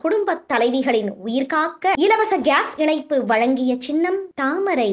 குடும்பத் தலைவிகளின் உயிர் காக்க இலவச கேஸ் இணைப்பு வழங்கிய சின்னம் தாமரை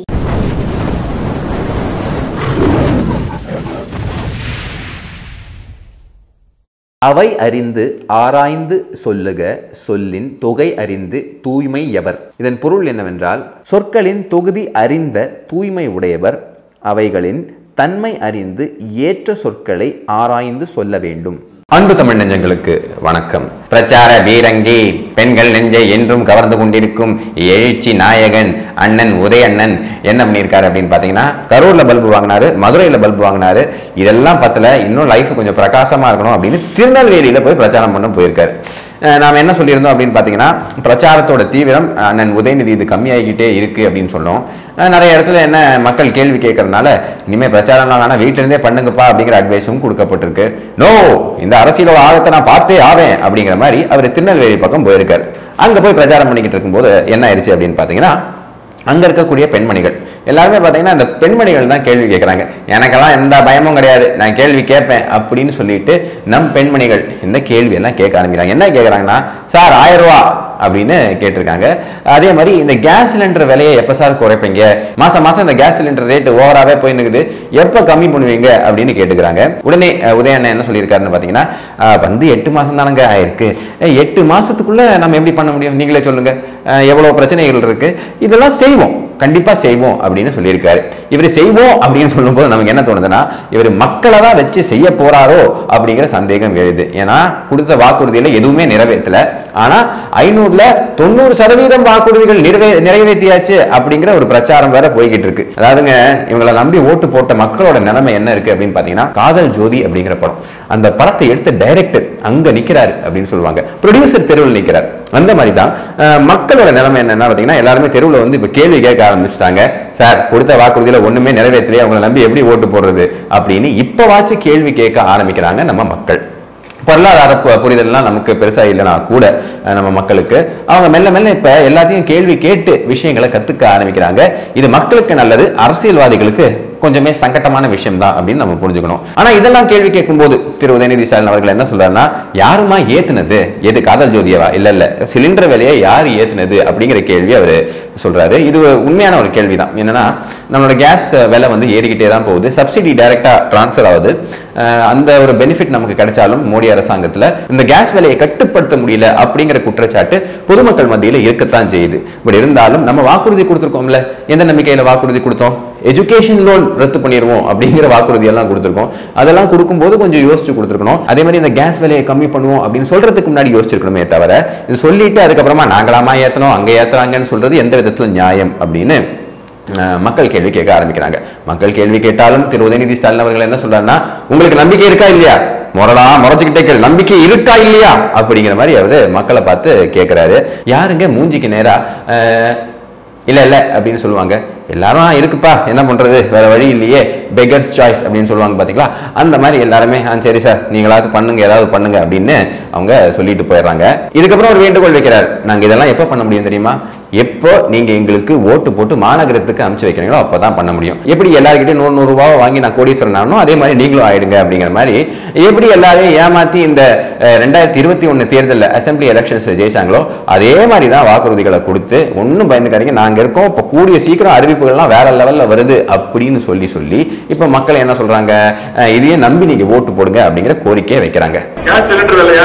அவை அறிந்து ஆராய்ந்து சொல்லுக சொல்லின் தொகை அறிந்து தூய்மை எவர் இதன் பொருள் என்னவென்றால் சொற்களின் தொகுதி அறிந்த தூய்மை உடையவர் அவைகளின் தன்மை அறிந்து ஏற்ற சொற்களை ஆராய்ந்து சொல்ல வேண்டும் அன்பு தமிழ் நெஞ்சங்களுக்கு வணக்கம் பிரச்சார வீரங்கி பெண்கள் நெஞ்சை என்றும் கவர்ந்து கொண்டிருக்கும் எழுச்சி நாயகன் அண்ணன் உதயண்ணன் என்ன பண்ணியிருக்காரு அப்படின்னு பார்த்தீங்கன்னா கரூர்ல பல்பு வாங்கினாரு மதுரையில் பல்பு வாங்கினாரு இதெல்லாம் பத்தல இன்னும் லைஃப் கொஞ்சம் பிரகாசமா இருக்கணும் அப்படின்னு திருநெல்வேலியில போய் பிரச்சாரம் பண்ண போயிருக்காரு அஹ் நாம என்ன சொல்லியிருந்தோம் அப்படின்னு பார்த்தீங்கன்னா பிரச்சாரத்தோட தீவிரம் அண்ணன் உதயநிதி இது கம்மியாகிக்கிட்டே இருக்கு அப்படின்னு சொன்னோம் அஹ் நிறைய இடத்துல என்ன மக்கள் கேள்வி கேட்கறதுனால இனிமேல் பிரச்சாரம்லாம் வேணா வீட்டில இருந்தே பண்ணுங்கப்பா அப்படிங்கிற அட்வைஸும் கொடுக்கப்பட்டிருக்கு நோ இந்த அரசியலோட ஆழத்தை நான் பார்த்தே ஆவேன் அப்படிங்கிற மாதிரி அவர் திருநெல்வேலி பக்கம் போயிருக்காரு அங்க போய் பிரச்சாரம் பண்ணிக்கிட்டு இருக்கும்போது என்ன ஆயிடுச்சு அப்படின்னு பார்த்தீங்கன்னா அங்க இருக்கக்கூடிய பெண்மணிகள் எல்லாருமே பார்த்தீங்கன்னா அந்த பெண்மணிகள் தான் கேள்வி கேட்குறாங்க எனக்கெல்லாம் எந்த பயமும் கிடையாது நான் கேள்வி கேட்பேன் அப்படின்னு சொல்லிட்டு நம் பெண்மணிகள் இந்த கேள்வி எல்லாம் கேட்க ஆரம்பிக்கிறாங்க என்ன கேட்குறாங்கன்னா சார் ஆயிரம் ரூபா அப்படின்னு கேட்டிருக்காங்க அதே மாதிரி இந்த கேஸ் சிலிண்டர் விலையை எப்போ சார் குறைப்பீங்க மாசம் மாசம் இந்த கேஸ் சிலிண்டர் ரேட் ஓவராகவே போயினுக்குது எப்போ கம்மி பண்ணுவீங்க அப்படின்னு கேட்டுக்கிறாங்க உடனே அஹ், உதயண்ணன் என்ன சொல்லியிருக்காருன்னு பார்த்தீங்கன்னா அஹ், வந்து எட்டு மாசம் தானங்க ஆயிருக்கு அஹ், எட்டு மாசத்துக்குள்ள நம்ம எப்படி பண்ண முடியும் நீங்களே சொல்லுங்க அஹ், எவ்வளவு பிரச்சனைகள் இருக்கு இதெல்லாம் செய்வோம் கண்டிப்பா செய்வோம் அப்படின்னு சொல்லியிருக்காரு இவர் செய்வோம் அப்படின்னு சொல்லும்போது நமக்கு என்ன தோணுதுன்னா இவர் மக்களை தான் வச்சு செய்ய போறாரோ அப்படிங்கிற சந்தேகம் எழுது ஏன்னா கொடுத்த வாக்குறுதியில எதுவுமே நிறைவேற்றல ஆனா ஐநூறுல தொண்ணூறு சதவீதம் வாக்குறுதிகள் நிறைவே நிறைவேற்றியாச்சு அப்படிங்கிற ஒரு பிரச்சாரம் வேற போய்கிட்டு இருக்கு அதாவதுங்க இவங்களை நம்பி ஓட்டு போட்ட மக்களோட நிலைமை என்ன இருக்கு அப்படின்னு பாத்தீங்கன்னா காதல் ஜோதி அப்படிங்கிற படம் அந்த படத்தை எடுத்த டைரக்டர் அங்க நிக்கிறாரு அப்படின்னு சொல்லுவாங்க ப்ரொடியூசர் தெருவில் நிக்கிறார் அந்த மாதிரி தான் அஹ், மக்களோட நிலைமை என்னன்னா பாத்தீங்கன்னா எல்லாருமே தெருவில் வந்து இப்ப கேள்வி கேட்க ஆரம்பிச்சிட்டாங்க சார் கொடுத்த வாக்குறுதியில ஒண்ணுமே நிறைவேற்றலையே அவங்களை நம்பி எப்படி ஓட்டு போடுறது அப்படின்னு இப்பவாச்சும் கேள்வி கேட்க ஆரம்பிக்கிறாங்க நம்ம மக்கள் பொருளாதார பு- புரிதல்லாம் நமக்கு பெருசா இல்லைனா கூட அஹ், நம்ம மக்களுக்கு அவங்க மெல்ல மெல்ல இப்ப எல்லாத்தையும் கேள்வி கேட்டு விஷயங்களை கத்துக்க ஆரம்பிக்கிறாங்க இது மக்களுக்கு நல்லது அரசியல்வாதிகளுக்கு கொஞ்சமே சங்கட்டமான விஷயம் தான் அப்படின்னு நம்ம புரிஞ்சுக்கணும் ஆனா இதெல்லாம் கேள்வி கேட்கும்போது திரு உதயநிதி ஸ்டாலின் அவர்கள் என்ன சொல்றாருன்னா யாருமா ஏத்துனது எது காதல் ஜோதியவா இல்ல இல்ல சிலிண்டர் விலையை யார் ஏத்துனது அப்படிங்கிற கேள்வி அவர் சொல்றாரு இது உண்மையான ஒரு கேள்விதான் என்னன்னா நம்மளோட கேஸ் விலை வந்து ஏறிக்கிட்டே தான் போகுது சப்சிடி டைரக்டா டிரான்ஸ்ஃபர் ஆகுது அஹ் அந்த ஒரு பெனிஃபிட் நமக்கு கிடைச்சாலும் மோடி அரசாங்கத்துல இந்த கேஸ் விலையை கட்டுப்படுத்த முடியல அப்படிங்கிற குற்றச்சாட்டு பொதுமக்கள் மத்தியில இருக்கத்தான் செய்யுது பட் இருந்தாலும் நம்ம வாக்குறுதி கொடுத்துருக்கோம்ல எந்த நம்பிக்கையில வாக்குறுதி கொடுத்தோம் எஜுகேஷன் லோன் ரத்து பண்ணிடுவோம் அப்படிங்கிற வாக்குறுதி எல்லாம் கொடுத்துருக்கோம் அதெல்லாம் கொடுக்கும்போது கொஞ்சம் யோசிச்சு கொடுத்துருக்கணும் அதே மாதிரி இந்த கேஸ் விலையை கம்மி பண்ணுவோம் அப்படின்னு சொல்றதுக்கு முன்னாடி யோசிச்சிருக்கணுமே தவிர இது சொல்லிட்டு அதுக்கப்புறமா நாங்களாமா ஏத்தணும் அங்க ஏத்துறாங்கன்னு சொல்றது எந்த விதத்துல நியாயம் அப்படின்னு அஹ், மக்கள் கேள்வி கேட்க ஆரம்பிக்கிறாங்க மக்கள் கேள்வி கேட்டாலும் திரு உதயநிதி ஸ்டாலின் அவர்கள் என்ன சொல்றாருன்னா உங்களுக்கு நம்பிக்கை இருக்கா இல்லையா முரடா முறைச்சுக்கிட்டே கேள்வி நம்பிக்கை இருக்கா இல்லையா அப்படிங்கிற மாதிரி அவரு மக்களை பார்த்து கேட்கிறாரு யாருங்க மூஞ்சிக்கு நேரா அஹ், இல்ல இல்ல அப்படின்னு சொல்லுவாங்க எல்லாரும் "ஆ, இருக்குப்பா என்ன பண்றது வேற வழி இல்லையே பெகர்ஸ் சாய்ஸ் அப்படின்னு சொல்லுவாங்க பாத்தீங்களா அந்த மாதிரி எல்லாருமே "ஆ, சரி சார் நீங்களாவது பண்ணுங்க ஏதாவது பண்ணுங்க அப்படின்னு அவங்க சொல்லிட்டு போயிடுறாங்க இதுக்கப்புறம் ஒரு வேண்டுகோள் வைக்கிறார் நாங்க இதெல்லாம் எப்ப பண்ண முடியும் தெரியுமா எப்போ நீங்க எங்களுக்கு ஓட்டு போட்டு மாநகரத்துக்கு அனுப்பிச்சு வைக்கிறீங்களோ அப்பதான் பண்ண முடியும் எப்படி எல்லாருக்கிட்டையும் நூறு நூறு ரூபாவை வாங்கி நான் கோடீஸ்வரன் ஆகணும் அதே மாதிரி நீங்களும் ஆயிடுங்க அப்படிங்கிற மாதிரி எப்படி எல்லாரையும் ஏமாத்தி இந்த அஹ், ரெண்டாயிரத்தி இருபத்தி ஒண்ணு தேர்தலில் அசெம்பிளி எலெக்ஷன்ஸ் ஜெயிச்சாங்களோ அதே மாதிரி தான் வாக்குறுதிகளை கொடுத்து ஒன்றும் பயந்துக்காதீங்க நாங்க இருக்கோம் இப்போ கூடிய சீக்கிரம் அறிவிப்புகள்லாம் வேற லெவல்ல வருது அப்படின்னு சொல்லி சொல்லி இப்போ மக்கள் என்ன சொல்றாங்க அஹ், இதையே நம்பி நீங்க ஓட்டு போடுங்க அப்படிங்கிற கோரிக்கையை வைக்கிறாங்க கேஸ் சிலிண்டர் விலையா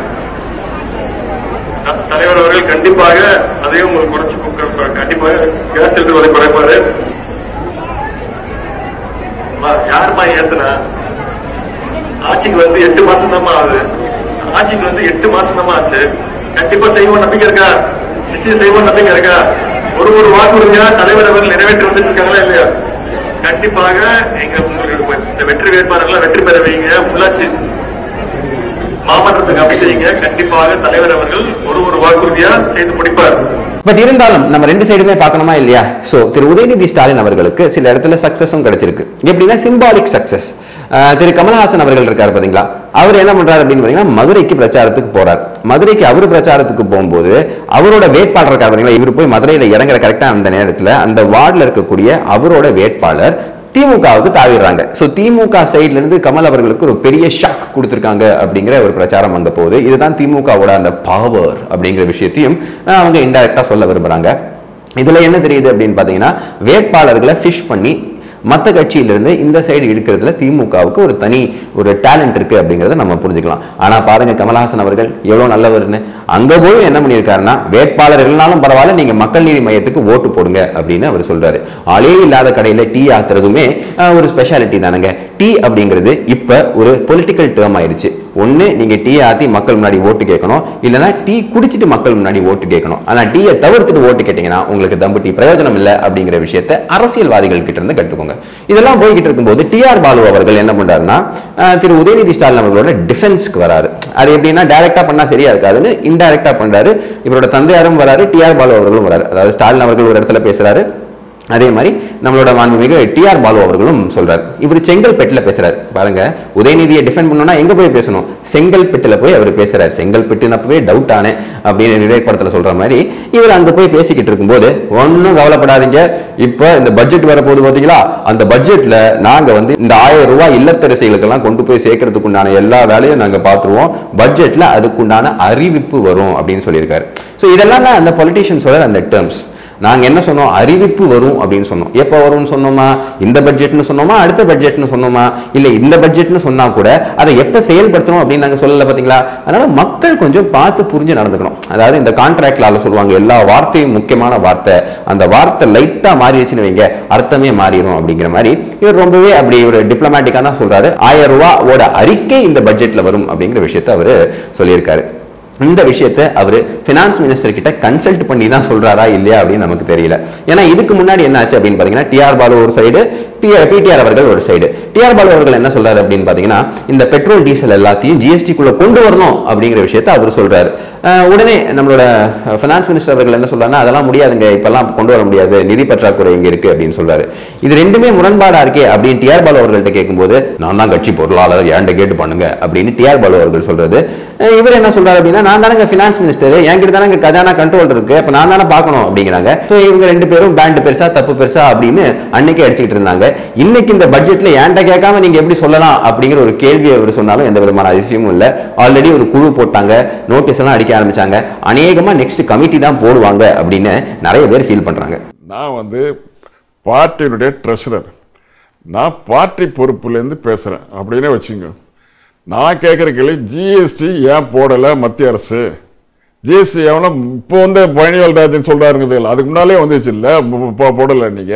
த- தலைவர் அவர்கள் கண்டிப்பாக அதையும் உங்களுக்கு குறைச்சு கொடுக்க- கண்டிப்பாக கேஸ் சிலிண்டர் விலை குறைப்பாரு அம்மா, யாரும்மா ஏத்துனா ஆட்சிக்கு வந்து எட்டு மாசம் தான் ஆகுது ஆட்சிக்கு வந்து எட்டு மாசம் தான் ஆச்சு கண்டிப்பா செய்வோம் நம்பிக்கை இருக்கா நிச்சயம் செய்வோம் நம்பிக்கை இருக்கா ஒரு ஒரு வாக்குறுதியா தலைவர் அவர்கள் நிறைவேற்றி வந்துட்டு இருக்காங்களா இல்லையா கண்டிப்பாக எங்க உங்களுக்கு இந்த வெற்றி வேட்பாளர்கள் வெற்றி பெற வைங்க உள்ளாட்சி மாமன்றத்துக்கு அமைச்சீங்க கண்டிப்பாக தலைவர் அவர்கள் ஒரு ஒரு வாக்குறுதியா செய்து முடிப்பார் பட் இருந்தாலும் நம்ம ரெண்டு சைடுமே பார்க்கணுமா இல்லையா சோ திரு உதயநிதி ஸ்டாலின் அவர்களுக்கு சில இடத்துல சக்சஸும் கிடைச்சிருக்கு எப்படின்னா சிம்பாலிக் சக்சஸ் திரு கமலஹாசன் அவர்கள் இருக்காரு பாத்தீங்களா அவர் என்ன பண்றாரு அப்படின்னு பாத்தீங்கன்னா மதுரைக்கு பிரச்சாரத்துக்கு போறார் மதுரைக்கு அவர் பிரச்சாரத்துக்கு போகும்போது அவரோட வேட்பாளர் இருக்காரு பாத்தீங்களா இவர் போய் மதுரையில இறங்குற கரெக்டா அந்த நேரத்துல அந்த வார்டுல இருக்கக்கூடிய அவரோட வேட்பாளர் திமுகவுக்கு தாவிடுறாங்க ஸோ திமுக சைட்ல இருந்து கமல் அவர்களுக்கு ஒரு பெரிய ஷாக் கொடுத்துருக்காங்க அப்படிங்கிற ஒரு பிரச்சாரம் அங்க போகுது இதுதான் திமுகவோட அந்த பவர் அப்படிங்கிற விஷயத்தையும் அஹ், அவங்க இன்டெரக்டா சொல்ல விரும்புறாங்க இதுல என்ன தெரியுது அப்படின்னு பாத்தீங்கன்னா வேட்பாளர்களை ஃபிஷ் பண்ணி மற்ற கட்சியிலிருந்து இந்த சைடு இருக்கிறதுல திமுகவுக்கு ஒரு தனி ஒரு டேலண்ட் இருக்கு அப்படிங்கறத நம்ம புரிஞ்சுக்கலாம் ஆனா பாருங்க கமலஹாசன் அவர்கள் எவ்வளவு நல்லவர்னு அங்க போய் என்ன பண்ணியிருக்காருன்னா வேட்பாளர் இல்லைனாலும் பரவாயில்ல நீங்க மக்கள் நீதி மையத்துக்கு ஓட்டு போடுங்க அப்படின்னு அவர் சொல்றாரு ஆளே இல்லாத கடையில டீ ஆத்துறதுமே அஹ், ஒரு ஸ்பெஷாலிட்டி தானுங்க டீ அப்படிங்கிறது இப்ப ஒரு பொலிட்டிக்கல் டேர்ம் ஆயிருச்சு ஒண்ணு நீங்க டீ ஆத்தி மக்கள் முன்னாடி ஓட்டு கேட்கணும் இல்லைன்னா டீ குடிச்சிட்டு மக்கள் முன்னாடி ஓட்டு கேட்கணும் ஆனா டீயை தவிர்த்துட்டு ஓட்டு கேட்டீங்கன்னா உங்களுக்கு தம்பு டீ பிரயோஜனம் இல்லை அப்படிங்கிற விஷயத்தை அரசியல்வாதிகள் கிட்ட இருந்து கற்றுக்கோங்க இதெல்லாம் போய்கிட்டு இருக்கும்போது டிஆர் பாலு அவர்கள் என்ன பண்றாருன்னா அஹ், திரு உதயநிதி ஸ்டாலின் அவர்களோட டிஃபென்ஸ்க்கு வராரு அது எப்படின்னா டைரக்டா பண்ணா சரியா இருக்காதுன்னு இன்டைரக்டா பண்றாரு இவரோட தந்தையாரும் வராரு டிஆர் பாலு அவர்களும் வராரு அதாவது ஸ்டாலின் அவர்கள் ஒரு இடத்துல பேசுறாரு அதே மாதிரி நம்மளோட மாண்புமிகு டிஆர் பாலு அவர்களும் சொல்றாரு இவர் செங்கல்பேட்டில் பேசுறாரு பாருங்க உதயநிதியை டிஃபெண்ட் பண்ணணும்னா எங்க போய் பேசணும் செங்கல்பேட்டில் போய் அவர் பேசுறாரு செங்கல்பட்டுனப்பவே டவுட் ஆனேன் அப்படின்னு விவேக் படத்துல சொல்ற மாதிரி இவர் அங்க போய் பேசிக்கிட்டு இருக்கும்போது ஒன்றும் கவலைப்படாதீங்க இப்போ இந்த பட்ஜெட் வர போது பாத்தீங்களா அந்த பட்ஜெட்ல நாங்க வந்து இந்த ஆயிரம் ரூபாய் இல்லத்தரசிகளுக்கெல்லாம் கொண்டு போய் சேர்க்கறதுக்கு உண்டான எல்லா வேலையும் நாங்க பார்த்துருவோம் பட்ஜெட்ல அதுக்குண்டான அறிவிப்பு வரும் அப்படின்னு சொல்லியிருக்காரு ஸோ இதெல்லாம் தான் அந்த பொலிட்டீஷியன்ஸோட அந்த டேர்ம்ஸ் நாங்க என்ன சொன்னோம் அறிவிப்பு வரும் அப்படின்னு சொன்னோம் எப்போ வரும்னு சொன்னோமா இந்த பட்ஜெட்னு சொன்னோமா அடுத்த பட்ஜெட்னு சொன்னோமா இல்ல இந்த பட்ஜெட்னு சொன்னா கூட அதை எப்ப செயல்படுத்தணும் அப்படின்னு நாங்க சொல்லல பாத்தீங்களா அதனால மக்கள் கொஞ்சம் பார்த்து புரிஞ்சு நடந்துக்கணும் அதாவது இந்த கான்ட்ராக்ட்ல சொல்லுவாங்க எல்லா வார்த்தையும் முக்கியமான வார்த்தை அந்த வார்த்தை லைட்டா மாறிடுச்சுன்னு வைங்க அர்த்தமே மாறிடும் அப்படிங்கிற மாதிரி இவர் ரொம்பவே அப்படி ஒரு டிப்ளமேட்டிக்கா தான் சொல்றாரு ஆயிரம் ரூபாவோட அறிக்கை இந்த பட்ஜெட்ல வரும் அப்படிங்கிற விஷயத்தை அவரு சொல்லியிருக்காரு இந்த விஷயத்தை அவர் ஃபினான்ஸ் மினிஸ்டர் கிட்ட கன்சல்ட் பண்ணி தான் சொல்றாரா இல்லையா அப்படின்னு நமக்கு தெரியல ஏன்னா இதுக்கு முன்னாடி என்ன ஆச்சு அப்படின்னு பாத்தீங்கன்னா டிஆர் பாலு ஒரு சைடு பிடிஆர் அவர்கள் ஒரு சைடு டிஆர் பாலு அவர்கள் என்ன சொல்றாரு அப்படின்னு பாத்தீங்கன்னா இந்த பெட்ரோல் டீசல் எல்லாத்தையும் ஜிஎஸ்டி குள்ள கொண்டு வரணும் அப்படிங்கிற விஷயத்தை அவர் சொல்றாரு அஹ் உடனே நம்மளோட ஃபினான்ஸ் மினிஸ்டர் அவர்கள் என்ன சொல்றாருன்னா அதெல்லாம் முடியாதுங்க இப்பெல்லாம் கொண்டு வர முடியாது நிதி பற்றாக்குறை இங்க இருக்கு அப்படின்னு சொல்றாரு இது ரெண்டுமே முரண்பாடா இருக்கே அப்படின்னு டிஆர் பாலு அவர்கள்ட்ட கேட்கும்போது நான் தான் கட்சி பொருளாளர் ஏன்ட கேட்டு பண்ணுங்க அப்படின்னு டிஆர் பாலு அவர்கள் சொல்றது அஹ் இவர் என்ன சொல்றாரு அப்படின்னா நான் தானங்க ஃபினான்ஸ் மினிஸ்டர் என்கிட்ட தானங்க கஜானா கண்ட்ரோல் இருக்கு அப்ப நான் தானே பார்க்கணும் அப்படிங்கிறாங்க ஸோ இவங்க ரெண்டு பேரும் பேண்ட் பெருசா தப்பு பெருசா அப்படின்னு அன்னைக்கே அடிச்சுக்கிட்டு இருந்தாங்க இன்னைக்கு இந்த பட்ஜெட்ல ஏன்ட்ட கேட்காம நீங்க எப்படி சொல்லலாம் அப்படிங்கிற ஒரு கேள்வி அவர் சொன்னாலும் எந்த விதமான அதிசயமும் இல்ல ஆல்ரெடி ஒரு குழு போட்டாங்க நோட்டீஸ் எல்லாம் அடிக்க ஆரம்பிச்சாங்க அநேகமா நெக்ஸ்ட் கமிட்டி தான் போடுவாங்க அப்படின்னு நிறைய பேர் ஃபீல் பண்றாங்க நான் வந்து பார்ட்டியினுடைய ட்ரெஷரர் நான் பார்ட்டி பொறுப்புலேருந்து பேசுகிறேன் அப்படின்னே வச்சுங்க நான் கேட்குற கேள்வி ஜிஎஸ்டி ஏன் போடலை மத்திய அரசு ஜிஎஸ்டி எவனோ இப்போ வந்து பழனிவேல்ராஜன் சொல்றாருங்க அதுக்கு முன்னாலே வந்துச்சு இல்ல இப்போ போடல நீங்க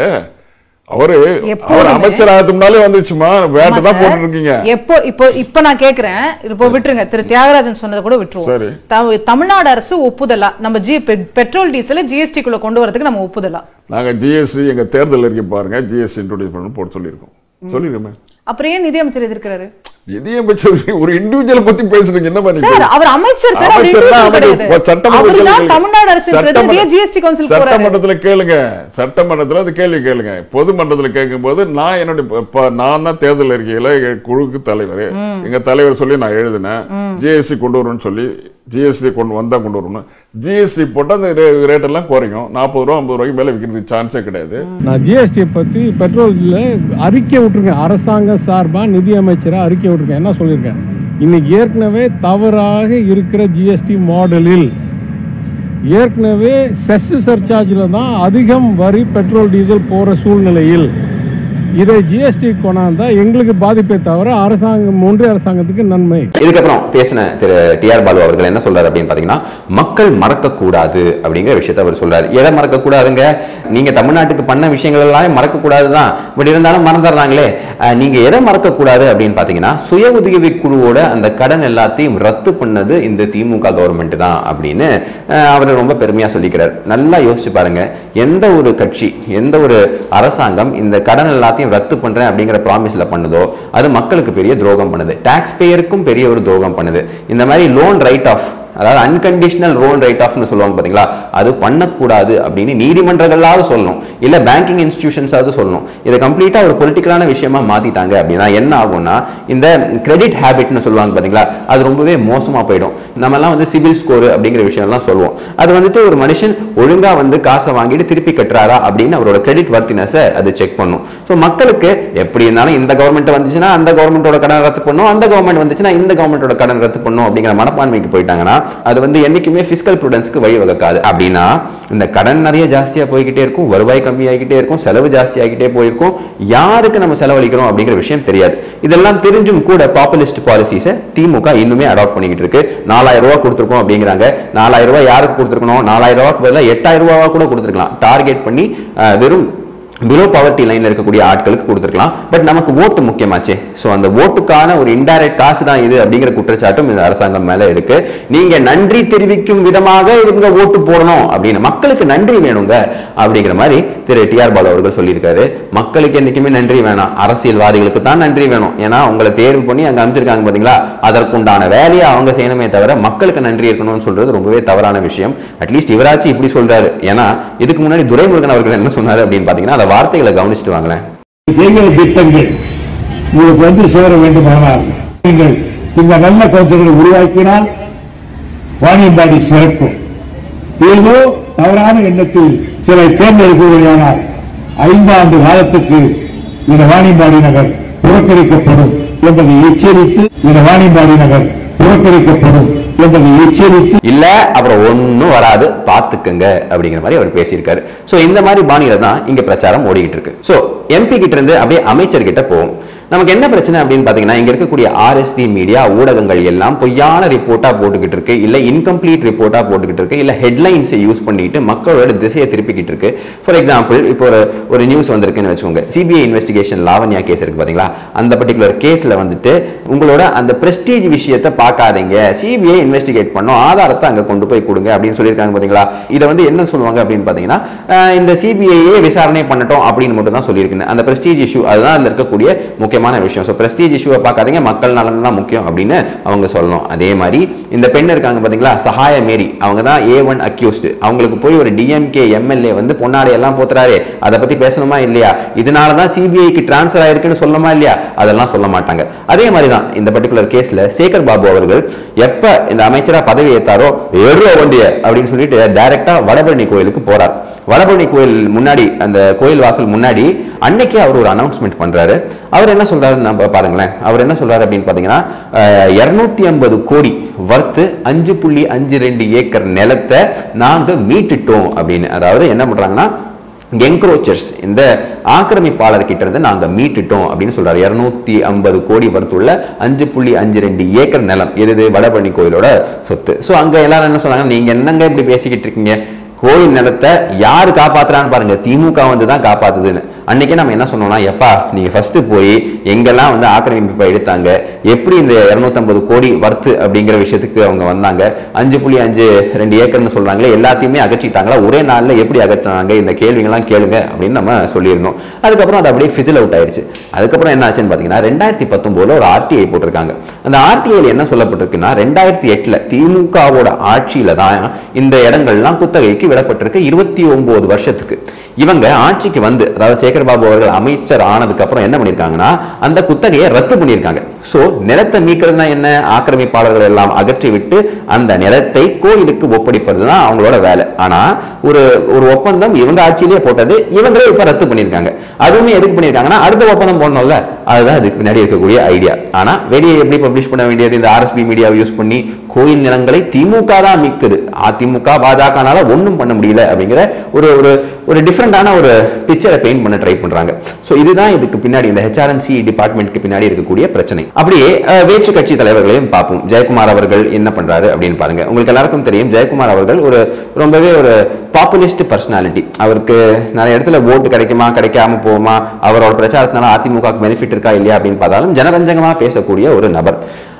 அவரு எப்போதுமே- அவர் அமைச்சர் ஆகிறதுக்கு முன்னாலே வந்துச்சுமா வேட்டை ஆமா தான் சார். போட்டு இருக்கீங்க எப்போ இப்போ இப்போ நான் கேக்குறேன் இப்போ விட்டுருங்க திரு தியாகராஜன் சொன்னதை கூட விட்டுருவோம் சரி. த- தமிழ்நாடு அரசு ஒப்புதலா நம்ம ஜி பெ- பெட்ரோல் டீசல் ஜிஎஸ்டி குள்ள கொண்டு வரதுக்கு நம்ம ஒப்புதலா நாங்க ஜிஎஸ்டி எங்க தேர்தல் அறிக்கை பாருங்க ஜிஎஸ்டி இன்ட்ரோடியூஸ் பண்ணணும் போட்டு சொல்லியிருக்கோம் சொல்லிருக்கோமே அப்புறம் ஏன் நிதியமைச்சர் எதிர்க்கிறாரு நிதியமைச்சர் ஒரு இண்டிவிஜுவல் பத்தி பேசுறீங்க என்ன பண்ணி சார் அவர் அமைச்சர் சார் அவர் அமைச்சர் தான் individual அவரு கிடையாது. சட்டமன்றத்துல அவர்தான் கேளுங்க. தமிழ்நாடு அரசு சட்டமன்ற- பிரதிநிதியா ஜிஎஸ்டி கவுன்சில் போறாரு சட்டமன்றத்துல கேளுங்க சட்டமன்றத்துல அது கேள்வி கேளுங்க பொதுமன்றத்துல கேட்கும்போது நான் என்னுடைய ப- ப- நான் தான் தேர்தல் அறிக்கையில எங்க குழுக்கு தலைவர் எங்க தலைவர் சொல்லி நான் எழுதினேன் ஜிஎஸ்டி கொண்டு வரணும்னு சொல்லி ஜிஎஸ்டி கொண்டு வந்தா கொண்டு வரணும் ஜிஎஸ்டி போட்டா அந்த ரேட் எல்லாம் குறையும் நாற்பது ரூபா ஐம்பது ரூபாய்க்கு மேல விற்கிறதுக்கு சான்ஸே கிடையாது நான் ஜிஎஸ்டி பத்தி பெட்ரோல்ல அறிக்கை விட்டுருக்கேன் அரசாங்க சார்பா நிதி அமைச்சரா அறிக்கை விட்டுருக்கேன் என்ன சொல்லியிருக்கேன் இன்னைக்கு ஏற்கனவே தவறாக இருக்கிற ஜிஎஸ்டி மாடலில் ஏற்கனவே செஸ் சர்சார்ஜில் தான் அதிகம் வரி பெட்ரோல் டீசல் போற சூழ்நிலையில் இதை ஜிஎஸ்டி கொண்டாந்தா எங்களுக்கு பாதிப்பே தவிர அரசாங்கம் ஒன்றிய அரசாங்கத்துக்கு நன்மை இதுக்கப்புறம் பேசின திரு டிஆர் பாலு அவர்கள் என்ன சொல்றாரு அப்படின்னு பாத்தீங்கன்னா மக்கள் மறக்கக்கூடாது அப்படிங்கிற விஷயத்த அவர் சொல்றாரு எதை மறக்கக்கூடாதுங்க நீங்க தமிழ்நாட்டுக்கு பண்ண விஷயங்கள் எல்லாம் மறக்கக்கூடாது தான் பட் இருந்தாலும் மறந்துடுறாங்களே அஹ், நீங்க எதை மறக்கக்கூடாது அப்படின்னு பாத்தீங்கன்னா சுய உதவி குழுவோட அந்த கடன் எல்லாத்தையும் ரத்து பண்ணது இந்த திமுக கவர்மெண்ட் தான் அப்படின்னு அஹ், அவர் ரொம்ப பெருமையா சொல்லிக்கிறார் நல்லா யோசிச்சு பாருங்க எந்த ஒரு கட்சி எந்த ஒரு அரசாங்கம் இந்த கடன் எல்லாத்தையும் ரத்து பண்றேன் அப்படிங்கிற ப்ராமிஸ்ல பண்ணுதோ அது மக்களுக்கு பெரிய துரோகம் பண்ணுது டாக்ஸ் பேயருக்கும் பெரிய ஒரு துரோகம் பண்ணுது இந்த மாதிரி லோன் ரைட் ஆஃப் அதாவது அன்கண்டிஷனல் லோன் ரைட் ஆஃப்னு சொல்லுவாங்க பாத்தீங்களா அது பண்ணக்கூடாது அப்படின்னு நீதிமன்றங்களாவது சொல்லணும் இல்ல பேங்கிங் இன்ஸ்டிடியூஷன்ஸாவது சொல்லணும் இதை கம்ப்ளீட்டா ஒரு பொலிட்டிக்கலான விஷயமா மாத்திட்டாங்க அப்படின்னா என்ன ஆகும்னா இந்த கிரெடிட் ஹேபிட்னு சொல்லுவாங்க பாத்தீங்களா அது ரொம்பவே மோசமா போயிடும் நம்ம எல்லாம் வந்து சிபில் ஸ்கோர் அப்படிங்கிற விஷயம்லாம் சொல்லுவோம் அது வந்துட்டு ஒரு மனுஷன் ஒழுங்கா வந்து காசை வாங்கிட்டு திருப்பி கட்டுறாரா அப்படின்னு அவரோட கிரெடிட் வர்த்தினஸை அது செக் பண்ணும் ஸோ மக்களுக்கு எப்படி இருந்தாலும் இந்த கவர்மெண்ட் வந்துச்சுன்னா அந்த கவர்மெண்டோட கடன் ரத்து பண்ணும் அந்த கவர்மெண்ட் வந்துச்சுன்னா இந்த கவர்மெண்டோட கடன் ரத்து பண்ணும் அப்படிங்கிற மனப்பான்மைக்கு போயிட்டாங்கன்னா அது வந்து என்னைக்குமே பிசிக்கல் ப்ரூடன்ஸ்க்கு வழிவகுக்காது அப்படின்னா இந்த கடன் நிறைய ஜாஸ்தியா போய்கிட்டே இருக்கும் வருவாய் கம்மியாகிட்டே இருக்கும் செலவு ஜாஸ்தியாகிட்டே போயிருக்கும் யாருக்கு நம்ம செலவழிக்கிறோம் அப்படிங்கிற விஷயம் தெரியாது இதெல்லாம் தெரிஞ்சும் கூட பாப்புலிஸ்ட் பாலிசிஸை திமுக இன்னுமே அடாப்ட் பண்ணிக்கிட்டு இருக்கு நாலாயிரம் ரூபாய் கொடுத்துருக்கோம் அப்படிங்கிறாங்க நாலாயிரம் ரூபாய் யாருக்கு கொடுத்துருக்கணும் நாலாயிரம் ரூபாய்க்கு பதிலாக எட்டாயிரம் ரூபாவா கூட கொடுத்துருக்கலாம் டார்கெட் பண்ணி அஹ், வெறும் பிலோ பவர்ட்டி லைன்ல இருக்கக்கூடிய ஆட்களுக்கு கொடுத்துருக்கலாம் பட் நமக்கு ஓட்டு முக்கியமாச்சே ஸோ அந்த ஓட்டுக்கான ஒரு இன்டைரக்ட் காசு தான் இது அப்படிங்கிற குற்றச்சாட்டும் இந்த அரசாங்கம் மேல இருக்கு நீங்க நன்றி தெரிவிக்கும் விதமாக இவங்க ஓட்டு போடணும் அப்படின்னு மக்களுக்கு நன்றி வேணுங்க அப்படிங்கிற மாதிரி திரு டி ஆர் பாலு அவர்கள் சொல்லியிருக்காரு மக்களுக்கு என்னைக்குமே நன்றி வேணாம் அரசியல்வாதிகளுக்கு தான் நன்றி வேணும் ஏன்னா உங்களை தேர்வு பண்ணி அங்க அமைச்சிருக்காங்க பாத்தீங்களா அதற்குண்டான வேலையை அவங்க செய்யணுமே தவிர மக்களுக்கு நன்றி இருக்கணும்னு சொல்றது ரொம்பவே தவறான விஷயம் அட்லீஸ்ட் இவராச்சு இப்படி சொல்றாரு ஏன்னா இதுக்கு முன்னாடி துரைமுருகன் அவர்கள் என்ன சொன்னாரு அப்படின்னு பாத்தீங்கன்னா அந்த வார்த்தைகளை கவனிச்சுட்டு வாங்களேன் செய்கிற திட்டங்கள் உங்களுக்கு வந்து சேர வேண்டுமானால் நீங்கள் இந்த நல்ல கருத்துக்களை உருவாக்கினால் வாணியம்பாடி சிறக்கும் ஏதோ தவறான எண்ணத்தில் சிலை தேர்ந்தெடுக்கவில்லையானால் ஐந்தாண்டு காலத்துக்கு இந்த வாணியம்பாடி நகர் புறக்கணிக்கப்படும் என்பதை எச்சரித்து இந்த வாணியம்பாடி நகர் புறக்கணிக்கப்படும் என்பதை எச்சரித்து இல்ல அப்புறம் ஒண்ணும் வராது பாத்துக்கங்க அப்படிங்கிற மாதிரி அவர் பேசியிருக்காரு சோ இந்த மாதிரி பாணியில தான் இங்க பிரச்சாரம் ஓடிக்கிட்டு இருக்கு சோ எம்பி கிட்ட இருந்து அப்படியே அமைச்சர் கிட்ட போவோம் நமக்கு என்ன பிரச்சனை அப்படின்னு பாத்தீங்கன்னா இங்க இருக்கக்கூடிய ஆர்எஸ்பி மீடியா ஊடகங்கள் எல்லாம் பொய்யான ரிப்போர்ட்டா போட்டுக்கிட்டு இருக்கு இல்ல இன்கம்ப்ளீட் ரிப்போர்ட்டா போட்டுக்கிட்டு இருக்கு இல்ல ஹெட்லைன்ஸை யூஸ் பண்ணிட்டு மக்களோட திசையை திருப்பிக்கிட்டு இருக்கு ஃபார் எக்ஸாம்பிள் இப்போ ஒரு ஒரு நியூஸ் வந்திருக்குன்னு வச்சுக்கோங்க சிபிஐ இன்வெஸ்டிகேஷன் லாவண்யா கேஸ் இருக்கு பாத்தீங்களா அந்த பர்டிகுலர் கேஸ்ல வந்துட்டு உங்களோட அந்த பிரஸ்டீஜ் விஷயத்தை பார்க்காதீங்க சிபிஐ இன்வெஸ்டிகேட் பண்ணோம் ஆதாரத்தை அங்க கொண்டு போய் கொடுங்க அப்படின்னு சொல்லியிருக்காங்க பாத்தீங்களா இதை வந்து என்ன சொல்லுவாங்க அப்படின்னு பாத்தீங்கன்னா அஹ் இந்த சிபிஐயே விசாரணை பண்ணட்டும் அப்படின்னு மட்டும் தான் சொல்லியிருக்கேன் அந்த பிரஸ்டீஜ் இஷ்யூ அதுதான் அதுல இருக்கக்கூடிய முக்கியமான விஷயம் ஸோ பிரஸ்டீஜ் இஷ்யூவை பார்க்காதீங்க மக்கள் நலன் தான் முக்கியம் அப்படின்னு அவங்க சொல்லணும் அதே மாதிரி இந்த பெண் இருக்காங்க பாத்தீங்களா சகாய மேரி அவங்க தான் ஏ ஒன் அக்யூஸ்டு அவங்களுக்கு போய் ஒரு டிஎம்கே எம்எல்ஏ வந்து பொன்னாடை எல்லாம் போத்துறாரு அதை பத்தி பேசணுமா இல்லையா இதனால தான் சிபிஐக்கு டிரான்ஸ்ஃபர் ஆயிருக்குன்னு சொல்லணுமா இல்லையா அதெல்லாம் சொல்ல மாட்டாங்க அதே மாதிரி தான் இந்த பர்டிகுலர் கேஸ்ல சேகர் பாபு அவர்கள் எப்ப இந்த அமைச்சரா பதவி ஏத்தாரோ ஏறுவ வண்டிய அப்படின்னு சொல்லிட்டு டைரக்டா வடபழனி கோயிலுக்கு போறார் வடபழனி கோயில் முன்னாடி அந்த கோயில் வாசல் முன்னாடி அன்னைக்கே அவர் ஒரு அனௌன்ஸ்மெண்ட் பண்றாரு அவர் என்ன சொல்றாரு நம்ம பாருங்களேன் அவர் என்ன சொல்றாரு அப்படின்னு பாத்தீங்கன்னா இருநூத்தி ஐம்பது கோடி வர்த்து அஞ்சு புள்ளி அஞ்சு ரெண்டு ஏக்கர் நிலத்தை நாங்க மீட்டுட்டோம் அப்படின்னு அதாவது என்ன பண்றாங்கன்னா என்க்ரோச்சர்ஸ் இந்த ஆக்கிரமிப்பாளர் கிட்ட இருந்து நாங்க மீட்டுட்டோம் அப்படின்னு சொல்றாரு இருநூத்தி ஐம்பது கோடி வரத்துள்ள அஞ்சு புள்ளி அஞ்சு ரெண்டு ஏக்கர் நிலம் எது இது வடபழனி கோயிலோட சொத்து சோ அங்க எல்லாரும் என்ன சொன்னாங்க நீங்க என்னங்க இப்படி பேசிக்கிட்டு இருக்கீங்க கோயில் நிலத்தை யாரு காப்பாத்துறான்னு பாருங்க திமுக வந்து தான் காப்பாத்துதுன்னு அன்னைக்கே நம்ம என்ன சொன்னோம்னா எப்பா நீங்க ஃபர்ஸ்ட் போய் எங்கெல்லாம் வந்து ஆக்கிரமிப்பை எடுத்தாங்க எப்படி இந்த 250 கோடி வர்த்து அப்படிங்கிற விஷயத்துக்கு அவங்க வந்தாங்க அஞ்சு புள்ளி அஞ்சு ரெண்டு ஏக்கர்னு சொல்றாங்களே எல்லாத்தையுமே அகற்றிட்டாங்களா ஒரே நாள்ல எப்படி அகற்றினாங்க இந்த கேள்விகள்லாம் கேளுங்க அப்படின்னு நம்ம சொல்லியிருந்தோம் அதுக்கப்புறம் அது அப்படியே ஃபிசில் அவுட் ஆயிடுச்சு அதுக்கப்புறம் என்ன ஆச்சுன்னு பாத்தீங்கன்னா ரெண்டாயிரத்தி பத்தொன்பதுல ஒரு ஆர்டிஐ போட்டிருக்காங்க அந்த ஆர்டிஐல என்ன சொல்லப்பட்டிருக்குன்னா ரெண்டாயிரத்தி எட்டுல திமுகவோட ஆட்சியில தான் இந்த இடங்கள்லாம் குத்தகைக்கு விடப்பட்டிருக்கு இருபத்தி ஒன்பது வருஷத்துக்கு இவங்க ஆட்சிக்கு வந்து அதாவது சேகர்பாபு அவர்கள் அமைச்சர் ஆனதுக்கு அப்புறம் என்ன பண்ணிருக்காங்கன்னா அந்த குத்தகையை ரத்து பண்ணியிருக்காங்க சோ நிலத்தை மீட்கிறதுனா என்ன ஆக்கிரமிப்பாளர்கள் எல்லாம் அகற்றி விட்டு அந்த நிலத்தை கோயிலுக்கு ஒப்படைப்பது தான் அவங்களோட வேலை ஆனா ஒரு ஒரு ஒப்பந்தம் இவங்க ஆட்சியிலேயே போட்டது இவங்களே இப்ப ரத்து பண்ணியிருக்காங்க அதுவுமே எதுக்கு பண்ணியிருக்காங்கன்னா அடுத்த ஒப்பந்தம் போடணும்ல அதுதான் இதுக்கு பின்னாடி இருக்கக்கூடிய ஐடியா ஆனா வெளியே எப்படி பப்ளிஷ் பண்ண வேண்டியது இந்த ஆர்எஸ்பி மீடியாவை யூஸ் பண்ணி கோயில் நிலங்களை திமுக தான் மீட்குது அதிமுக பாஜகனால ஒண்ணும் பண்ண முடியல அப்படிங்கிற ஒரு ஒரு ஒரு டிஃப்ரெண்டான ஒரு பிக்சரை பெயிண்ட் பண்ண ட்ரை பண்றாங்க சோ இதுதான் இதுக்கு பின்னாடி இந்த ஹெச்ஆர்என்சி டிபார்ட்மெண்ட்க்கு பின்னாடி இருக்கக்கூடிய பிரச்சனை அப்படியே அஹ், வேற்று கட்சி தலைவர்களையும் பார்ப்போம் ஜெயக்குமார் அவர்கள் என்ன பண்றாரு அப்படின்னு பாருங்க உங்களுக்கு எல்லாருக்கும் தெரியும் ஜெயக்குமார் அவர்கள் ஒரு ரொம்பவே ஒரு பாப்புலிஸ்ட் பர்சனாலிட்டி அவருக்கு நிறைய இடத்துல ஓட்டு கிடைக்குமா கிடைக்காம போகுமா அவரோட பிரச்சாரத்தினால அதிமுக பெனிஃபிட் இருக்கா இல்லையா அப்படின்னு பார்த்தாலும் ஜனரஞ்சகமா பேசக்கூடிய ஒரு நபர்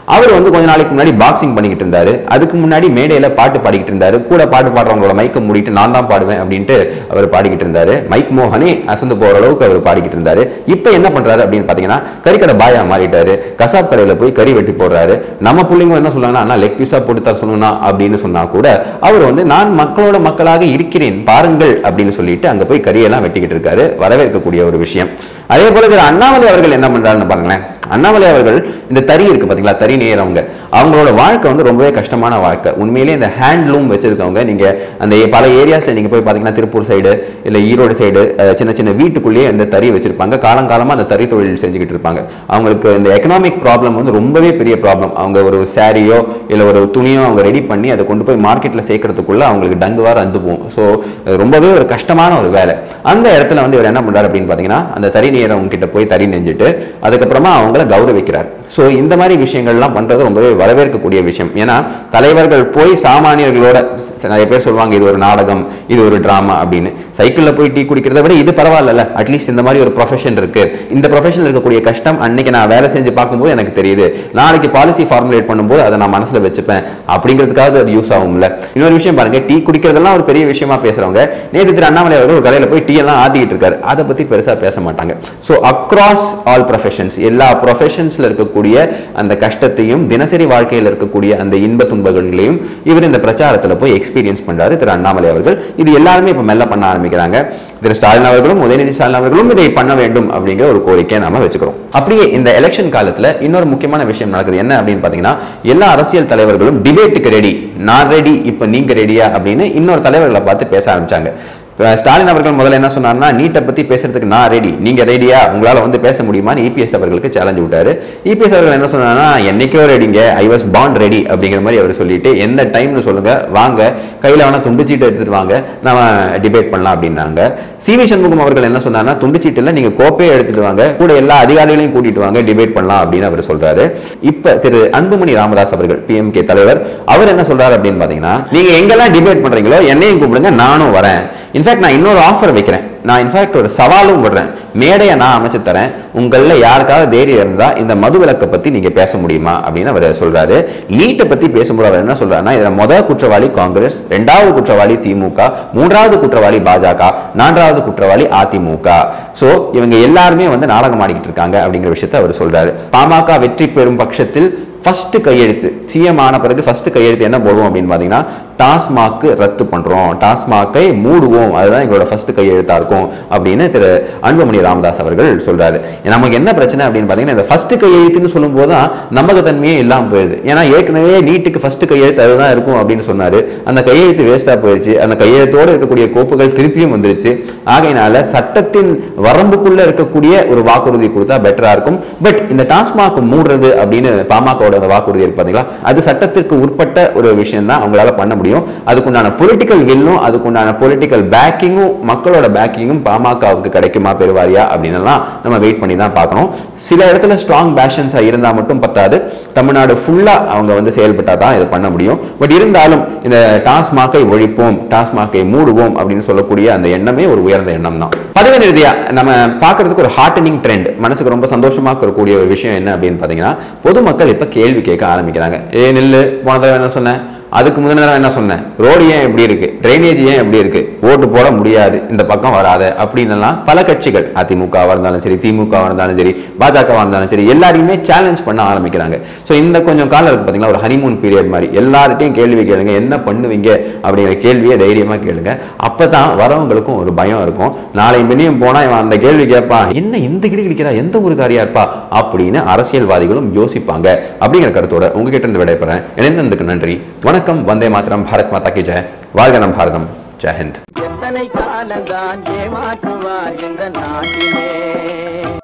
அவர் வந்து கொஞ்ச நாளைக்கு முன்னாடி பாக்ஸிங் பண்ணிக்கிட்டு இருந்தாரு அதுக்கு முன்னாடி மேடையில பாட்டு பாடிக்கிட்டு இருந்தாரு கூட பாட்டு பாடுறவங்களோட மைக்க மூடிட்டு நான் தான் பாடுவேன் அப்படின்ட்டு அவர் பாடிக்கிட்டு இருந்தாரு மைக் மோகனே அசந்து போற அளவுக்கு அவர் பாடிக்கிட்டு இருந்தாரு இப்போ என்ன பண்றாரு அப்படின்னு பாத்தீங்கன்னா கறிக்கடை பாயா மாறிட்டாரு கசாப் கடையில போய் கறி வெட்டி போடுறாரு நம்ம பிள்ளைங்க என்ன சொல்றாங்கன்னா அண்ணா லெக் பீஸா போட்டு தர சொல்லணும்னா அப்படின்னு சொன்னா கூட அவர் வந்து நான் மக்களோட மக்களாக இருக்கிறேன் பாருங்கள் அப்படின்னு சொல்லிட்டு அங்க போய் கறியெல்லாம் வெட்டிக்கிட்டு இருக்காரு வரவேற்கக்கூடிய ஒரு விஷயம் அதே போல திரு அண்ணாமலை அவர்கள் என்ன பண்றாருன்னு பாருங்களேன் அண்ணாமலை அவர்கள் இந்த தறி இருக்கு பாத்தீங்களா தறி நேரவங்க அவங்களோட வாழ்க்கை வந்து ரொம்பவே கஷ்டமான வாழ்க்கை உண்மையிலேயே இந்த ஹேண்ட்லூம் வச்சிருக்கவங்க நீங்க அந்த பல ஏரியாஸ்ல நீங்க போய் பாத்தீங்கன்னா திருப்பூர் சைடு இல்ல ஈரோடு சைடு சின்ன சின்ன வீட்டுக்குள்ளேயே இந்த தறி வச்சிருப்பாங்க காலங்காலமா அந்த தறி தொழில் செஞ்சுக்கிட்டு இருப்பாங்க அவங்களுக்கு இந்த எக்கனாமிக் ப்ராப்ளம் வந்து ரொம்பவே பெரிய ப்ராப்ளம் அவங்க ஒரு சாரியோ இல்ல ஒரு துணியோ அவங்க ரெடி பண்ணி அதை கொண்டு போய் மார்க்கெட்ல சேர்க்கறதுக்குள்ள அவங்களுக்கு டங்குவார் அந்து போகும் ஸோ ரொம்பவே ஒரு கஷ்டமான ஒரு வேலை அந்த இடத்துல வந்து இவர் என்ன பண்றாரு அப்படின்னு பாத்தீங்கன்னா அந்த தறி நேரம் கிட்ட போய் தறி நெஞ்சிட்டு அதுக்கப்புறமா அவங்கள கௌரவிக்கிறார் ஸோ இந்த மாதிரி விஷயங்கள்லாம் பண்றது ரொம்பவே வரவேற்கக்கூடிய விஷயம் ஏன்னா தலைவர்கள் போய் சாமானியர்களோட ச- நிறைய பேர் சொல்லுவாங்க இது ஒரு நாடகம் இது ஒரு டிராமா அப்படின்னு சைக்கிள்ல போய் டீ குடிக்கிறத விட இது பரவாயில்ல அட்லீஸ்ட் இந்த மாதிரி ஒரு ப்ரொஃபஷன் இருக்கு இந்த ப்ரொஃபஷனில் இருக்கக்கூடிய கஷ்டம் அன்னைக்கு நான் வேலை செஞ்சு பார்க்கும்போது எனக்கு தெரியுது நாளைக்கு பாலிசி ஃபார்முலேட் பண்ணும்போது அதை நான் மனசுல வச்சுப்பேன் அப்படிங்கிறதுக்காக அது யூஸ் ஆகும்ல இன்னொரு விஷயம் பாருங்க டீ குடிக்கிறதெல்லாம் ஒரு பெரிய விஷயமா பேசுறவங்க நேற்று திரு அண்ணாமலை அவர்கள் ஒரு கடையில போய் டீ எல்லாம் ஆத்திக்கிட்டு இருக்காரு அதை பத்தி பெருசா பேச மாட்டாங்க ஸோ அக்ராஸ் ஆல் ப்ரொஃபஷன்ஸ் எல்லா ப்ரொஃபஷன்ஸ்ல இருக்கக்கூடிய அந்த கஷ்டத்தையும் தினசரி வாழ்க்கையில் இருக்கக்கூடிய அந்த இன்ப துன்பங்களையும் இவர் இந்த பிரச்சாரத்துல போய் எக்ஸ்பீரியன்ஸ் பண்றாரு திரு அண்ணாமலை அவர்கள் இது எல்லாருமே இப்ப மெல்ல பண்ண ஆரம்பிக்கிறாங்க திரு ஸ்டாலின் அவர்களும் உதயநிதி ஸ்டாலின் அவர்களும் இதை பண்ண வேண்டும் அப்படிங்கிற ஒரு கோரிக்கையை நாம வச்சுக்கிறோம் அப்படியே இந்த எலெக்ஷன் காலத்துல இன்னொரு முக்கியமான விஷயம் நடக்குது என்ன அப்படின்னு பாத்தீங்கன்னா எல்லா அரசியல் தலைவர்களும் டிபேட்டுக்கு ரெடி நான் ரெடி இப்ப நீங்க ரெடியா அப்படின்னு இன்னொரு தலைவர்களை பார்த்து பேச ஆரம்பிச்சாங்க இப்ப ஸ்டாலின் அவர்கள் முதல்ல என்ன சொன்னார்னா நீட்டை பத்தி பேசுறதுக்கு நான் ரெடி நீங்க ரெடியா உங்களால வந்து பேச முடியுமான்னு இபிஎஸ் அவர்களுக்கு சேலஞ்ச் விட்டாரு இபிஎஸ் அவர்கள் என்ன சொன்னார்னா என்னைக்கோ ரெடிங்க ஐ வாஸ் பாண்ட் ரெடி அப்படிங்கிற மாதிரி அவர் சொல்லிட்டு எந்த டைம்னு சொல்லுங்க வாங்க கையில வேணா துண்டுச்சீட்டு எடுத்துட்டு வாங்க நாம டிபேட் பண்ணலாம் அப்படின்னாங்க சி வி சண்முகம் அவர்கள் என்ன சொன்னார்னா துண்டுச்சீட்டுல நீங்க கோப்பையை எடுத்துட்டு வாங்க கூட எல்லா அதிகாரிகளையும் கூட்டிட்டு வாங்க டிபேட் பண்ணலாம் அப்படின்னு அவர் சொல்றாரு இப்ப திரு அன்புமணி ராமதாஸ் அவர்கள் பிஎம்கே தலைவர் அவர் என்ன சொல்றாரு அப்படின்னு பாத்தீங்கன்னா நீங்க எங்கெல்லாம் டிபேட் பண்றீங்களோ என்னையும் கூப்பிடுங்க நானும் வரேன் இன்ஃபேக்ட் நான் இன்னொரு ஆஃபர் வைக்கிறேன் நான் இன்ஃபேக்ட் ஒரு சவாலும் விடுறேன் மேடையை நான் அமைச்சு தரேன் உங்களில் யாருக்காவது தைரியம் இருந்தா இந்த மது விலக்கை பத்தி நீங்க பேச முடியுமா அப்படின்னு அவர் சொல்றாரு நீட்டை பத்தி பேசும்போது அவர் என்ன சொல்றாருன்னா இதுல முதல் குற்றவாளி காங்கிரஸ் ரெண்டாவது குற்றவாளி திமுக மூன்றாவது குற்றவாளி பாஜக நான்காவது குற்றவாளி அதிமுக சோ இவங்க எல்லாருமே வந்து நாடகம் ஆடிக்கிட்டு இருக்காங்க அப்படிங்கிற விஷயத்தை அவர் சொல்றாரு பாமக வெற்றி பெறும் பட்சத்தில் ஃபர்ஸ்ட் கையெழுத்து சிஎம் ஆன பிறகு ஃபர்ஸ்ட் கையெழுத்து என்ன போடுவோம் அப்படின்னு பார்த்தீங்கன்னா டாஸ்மாக்கு ரத்து பண்றோம் டாஸ்மாக்கை மூடுவோம் அதுதான் எங்களோட ஃபர்ஸ்ட் கையெழுத்தா இருக்கும் அப்படின்னு திரு அன்புமணி ராமதாஸ் அவர்கள் சொல்றாரு நமக்கு என்ன பிரச்சனை அப்படின்னு பார்த்தீங்கன்னா இந்த ஃபர்ஸ்ட் கையெழுத்துன்னு சொல்லும்போது தான் நம்பகத்தன்மையே இல்லாமல் போயிடுது ஏன்னா ஏற்கனவே நீட்டுக்கு ஃபர்ஸ்ட் கையெழுத்து அதுதான் இருக்கும் அப்படின்னு சொன்னாரு அந்த கையெழுத்து வேஸ்டா போயிடுச்சு அந்த கையெழுத்தோடு இருக்கக்கூடிய கோப்புகள் திருப்பியும் வந்துருச்சு ஆகையினால சட்டத்தின் வரம்புக்குள்ள இருக்கக்கூடிய ஒரு வாக்குறுதி கொடுத்தா பெட்டரா இருக்கும் பட் இந்த டாஸ்மாக் மூடுறது அப்படின்னு பாமகவோட அந்த வாக்குறுதி இருக்கு பாத்தீங்களா அது சட்டத்திற்கு உட்பட்ட ஒரு விஷயம் தான் அவங்களால பண்ண முடியும் அதுக்குண்டான பொலிட்டிக்கல் வில்லும் அதுக்குண்டான பொலிட்டிக்கல் பேக்கிங்கும் மக்களோட பேக்கிங்கும் பாமகவுக்கு கிடைக்குமா பெறுவாரியா அப்படின்னு எல்லாம் நம்ம வெயிட் பண்ணி தான் பார்க்கணும் சில இடத்துல ஸ்ட்ராங் பேஷன்ஸா இருந்தா மட்டும் பத்தாது தமிழ்நாடு ஃபுல்லா அவங்க வந்து செயல்பட்டா தான் இதை பண்ண முடியும் பட் இருந்தாலும் இந்த டாஸ்மாக்கை ஒழிப்போம் டாஸ்மாக்கை மூடுவோம் அப்படின்னு சொல்லக்கூடிய அந்த எண்ணமே ஒரு உயர்ந்த எண்ணம் தான் பதவி நிறுதியா நம்ம பார்க்கறதுக்கு ஒரு ஹார்டனிங் ட்ரெண்ட் மனசுக்கு ரொம்ப சந்தோஷமா இருக்கக்கூடிய ஒரு விஷயம் என்ன அப்படின்னு பாத்தீங்கன்னா பொதுமக்கள் இப்ப கேள்வி கேட்க ஆரம்பிக்கிறாங்க ஏ நெல்லு போன தடவை என்ன சொன்னேன் அதுக்கு முந்தின தடவை என்ன சொன்னேன் ரோடு ஏன் எப்படி இருக்கு ட்ரைனேஜ் ஏன் எப்படி இருக்கு ஓட்டு போட முடியாது இந்த பக்கம் வராத அப்படின்னு எல்லாம் பல கட்சிகள் அதிமுகவா இருந்தாலும் சரி திமுகவா இருந்தாலும் சரி பாஜகவா இருந்தாலும் சரி எல்லாரையுமே சேலஞ்ச் பண்ண ஆரம்பிக்கிறாங்க ஸோ இந்த கொஞ்சம் காலம் இருக்கு பாத்தீங்களா ஒரு ஹனிமூன் பீரியட் மாதிரி எல்லார்ட்டையும் கேள்வி கேளுங்க என்ன பண்ணுவீங்க அப்படிங்கிற கேள்வியை தைரியமா கேளுங்க அப்பதான் வரவங்களுக்கும் ஒரு பயம் இருக்கும் நாளை மினியும் போனா இவன் அந்த கேள்வி கேட்பான் என்ன எந்த கிடி கிடிக்கிறா எந்த ஊருக்காரியா இருப்பா அப்படின்னு அரசியல்வாதிகளும் யோசிப்பாங்க அப்படிங்கிற கருத்தோட உங்ககிட்ட இருந்து விடைபெறேன் இணைந்ததுக்கு நன்றி வணக்கம் வந்தே மாத்திரம் பாரத் மாதா கி ஜெய் வாழ்க நம் பாரதம் ஜெய் ஹிந்த் எத்தனை காலந்தான் ஏமாற்றுவார் இந்த நாட்டிலே